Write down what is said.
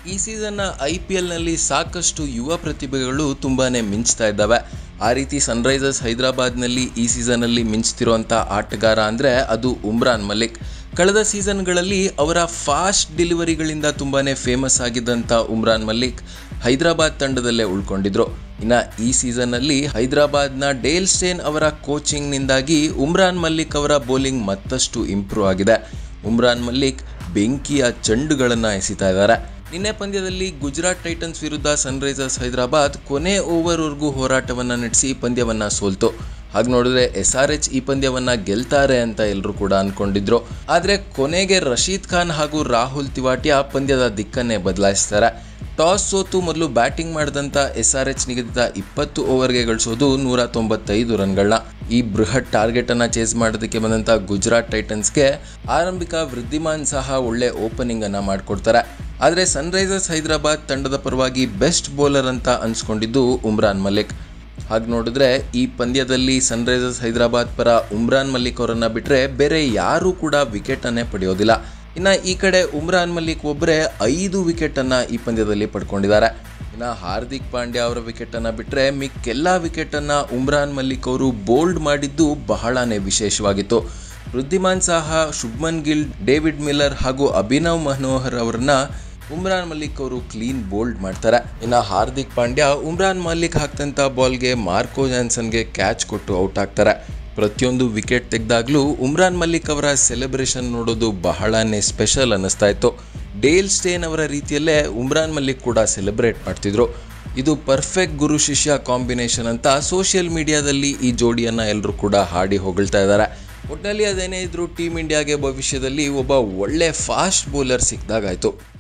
ಈ ಸೀಸನ್ನ I P ಎಲ್ನಲ್ಲಿ ಸಾಕಷ್ಟು ಯುವ ಪ್ರತಿಭೆಗಳು ತುಂಬಾ ಮಿಂಚ್ತಾ ಇದ್ದಾವೆ ಆ ರೀತಿ ಸನ್ರೈಸರ್ಸ್ ಹೈದರಾಬಾದ್ನಲ್ಲಿ ಈ ಸೀಸನಲ್ಲಿ ಮಿಂಚ್ತಿರುವಂಥ ಆಟಗಾರ ಅಂದರೆ ಅದು ಉಮ್ರಾನ್ ಮಲಿಕ್ ಕಳೆದ ಸೀಸನ್ಗಳಲ್ಲಿ ಅವರ ಫಾಸ್ಟ್ ಡೆಲಿವರಿಗಳಿಂದ ತುಂಬಾ ಫೇಮಸ್ ಆಗಿದ್ದಂಥ ಉಮ್ರಾನ್ ಮಲ್ಲಿಕ್ ಹೈದರಾಬಾದ್ ತಂಡದಲ್ಲೇ ಉಳ್ಕೊಂಡಿದ್ರು ಇನ್ನು ಈ ಸೀಸನ್ನಲ್ಲಿ ಹೈದರಾಬಾದ್ನ ಡೇಲ್ ಸ್ಟೇನ್ ಅವರ ಕೋಚಿಂಗ್ನಿಂದಾಗಿ ಉಮ್ರಾನ್ ಮಲ್ಲಿಕ್ ಅವರ ಬೌಲಿಂಗ್ ಮತ್ತಷ್ಟು ಇಂಪ್ರೂವ್ ಆಗಿದೆ ಉಮ್ರಾನ್ ಮಲ್ಲಿಕ್ ಬೆಂಕಿಯ ಚೆಂಡುಗಳನ್ನು ಎಸಿತಾ ಇದ್ದಾರೆ ನಿನ್ನೆ ಪಂದ್ಯದಲ್ಲಿ ಗುಜರಾತ್ ಟೈಟನ್ಸ್ ವಿರುದ್ಧ ಸನ್ರೈಸರ್ಸ್ ಹೈದರಾಬಾದ್ ಕೊನೆ ಓವರ್ವರೆಗೂ ಹೋರಾಟವನ್ನು ನಡೆಸಿ ಪಂದ್ಯವನ್ನು ಸೋಲ್ತು ಹಾಗೆ ನೋಡಿದ್ರೆ ಎಸ್ ಆರ್ ಎಚ್ ಈ ಪಂದ್ಯವನ್ನು ಗೆಲ್ತಾರೆ ಅಂತ ಎಲ್ಲರೂ ಕೂಡ ಅಂದ್ಕೊಂಡಿದ್ರು ಆದರೆ ಕೊನೆಗೆ ರಶೀದ್ ಖಾನ್ ಹಾಗೂ ರಾಹುಲ್ ತಿವಾಟಿಯಾ ಪಂದ್ಯದ ದಿಕ್ಕನ್ನೇ ಬದಲಾಯಿಸ್ತಾರೆ ಟಾಸ್ ಸೋತು ಮೊದಲು ಬ್ಯಾಟಿಂಗ್ ಮಾಡಿದಂಥ ಎಸ್ ಆರ್ ಎಚ್ ನಿಗದಿತ ಇಪ್ಪತ್ತು ಓವರ್ಗೆ ಗಳಿಸೋದು ನೂರ ತೊಂಬತ್ತೈದು ರನ್ಗಳನ್ನ ಈ ಬೃಹತ್ ಟಾರ್ಗೆಟನ್ನು ಚೇಸ್ ಮಾಡೋದಕ್ಕೆ ಬಂದಂಥ ಗುಜರಾತ್ ಟೈಟನ್ಸ್ಗೆ ಆರಂಭಿಕ ವೃದ್ಧಿಮಾನ್ ಸಹ ಒಳ್ಳೆ ಓಪನಿಂಗನ್ನು ಮಾಡಿಕೊಡ್ತಾರೆ ಆದರೆ ಸನ್ರೈಸರ್ಸ್ ಹೈದರಾಬಾದ್ ತಂಡದ ಪರವಾಗಿ ಬೆಸ್ಟ್ ಬೌಲರ್ ಅಂತ ಅನ್ಸ್ಕೊಂಡಿದ್ದು ಉಮ್ರಾನ್ ಮಲ್ಲಿಕ್ ಹಾಗೆ ನೋಡಿದ್ರೆ ಈ ಪಂದ್ಯದಲ್ಲಿ ಸನ್ರೈಸರ್ಸ್ ಹೈದರಾಬಾದ್ ಪರ ಉಮ್ರಾನ್ ಮಲ್ಲಿಕ್ ಅವರನ್ನು ಬಿಟ್ಟರೆ ಬೇರೆ ಯಾರೂ ಕೂಡ ವಿಕೆಟನ್ನೇ ಪಡೆಯೋದಿಲ್ಲ ಇನ್ನು ಈ ಕಡೆ ಉಮ್ರಾನ್ ಮಲ್ಲಿಕ್ ಒಬ್ಬರೇ ಐದು ವಿಕೆಟನ್ನು ಈ ಪಂದ್ಯದಲ್ಲಿ ಪಡ್ಕೊಂಡಿದ್ದಾರೆ ಇನ್ನು ಹಾರ್ದಿಕ್ ಪಾಂಡ್ಯ ಅವರ ವಿಕೆಟನ್ನು ಬಿಟ್ಟರೆ ಮಿಕ್ಕೆಲ್ಲ ವಿಕೆಟನ್ನು ಉಮ್ರಾನ್ ಮಲ್ಲಿಕ್ ಅವರು ಬೋಲ್ಡ್ ಮಾಡಿದ್ದು ಬಹಳನೇ ವಿಶೇಷವಾಗಿತ್ತು ವೃದ್ಧಿಮಾನ್ ಸಾಹಾ ಶುಭ್ಮನ್ ಗಿಲ್ ಡೇವಿಡ್ ಮಿಲ್ಲರ್ ಹಾಗೂ ಅಭಿನವ್ ಮನೋಹರ್ ಅವರನ್ನ ಉಮ್ರಾನ್ ಮಲ್ಲಿಕ್ ಅವರು ಕ್ಲೀನ್ ಬೋಲ್ಡ್ ಮಾಡ್ತಾರೆ ಇನ್ನು ಹಾರ್ದಿಕ್ ಪಾಂಡ್ಯ ಉಮ್ರಾನ್ ಮಲ್ಲಿಕ್ ಹಾಕ್ತಂಥ ಬಾಲ್ಗೆ ಮಾರ್ಕೋ ಜಾನ್ಸನ್ಗೆ ಕ್ಯಾಚ್ ಕೊಟ್ಟು ಔಟ್ ಆಗ್ತಾರೆ ಪ್ರತಿಯೊಂದು ವಿಕೆಟ್ ತೆಗೆದಾಗಲೂ ಉಮ್ರಾನ್ ಮಲ್ಲಿಕ್ ಅವರ ಸೆಲೆಬ್ರೇಷನ್ ನೋಡೋದು ಬಹಳನೇ ಸ್ಪೆಷಲ್ ಅನ್ನಿಸ್ತಾ ಇತ್ತು ಡೇಲ್ ಸ್ಟೇನ್ ಅವರ ರೀತಿಯಲ್ಲೇ ಉಮ್ರಾನ್ ಮಲ್ಲಿಕ್ ಕೂಡ ಸೆಲೆಬ್ರೇಟ್ ಮಾಡ್ತಿದ್ರು ಇದು ಪರ್ಫೆಕ್ಟ್ ಗುರು ಶಿಷ್ಯ ಕಾಂಬಿನೇಷನ್ ಅಂತ ಸೋಷಿಯಲ್ ಮೀಡಿಯಾದಲ್ಲಿ ಈ ಜೋಡಿಯನ್ನು ಎಲ್ಲರೂ ಕೂಡ ಹಾಡಿ ಹೊಗಳ್ತಾ ಇದ್ದಾರೆ ಒಟ್ಟಿನಲ್ಲಿ ಅದೇನೇ ಇದ್ರೂ ಟೀಮ್ ಇಂಡಿಯಾಗೆ ಭವಿಷ್ಯದಲ್ಲಿ ಒಬ್ಬ ಒಳ್ಳೆ ಫಾಸ್ಟ್ ಬೌಲರ್ ಸಿಕ್ಕಿದಾಗಾಯಿತು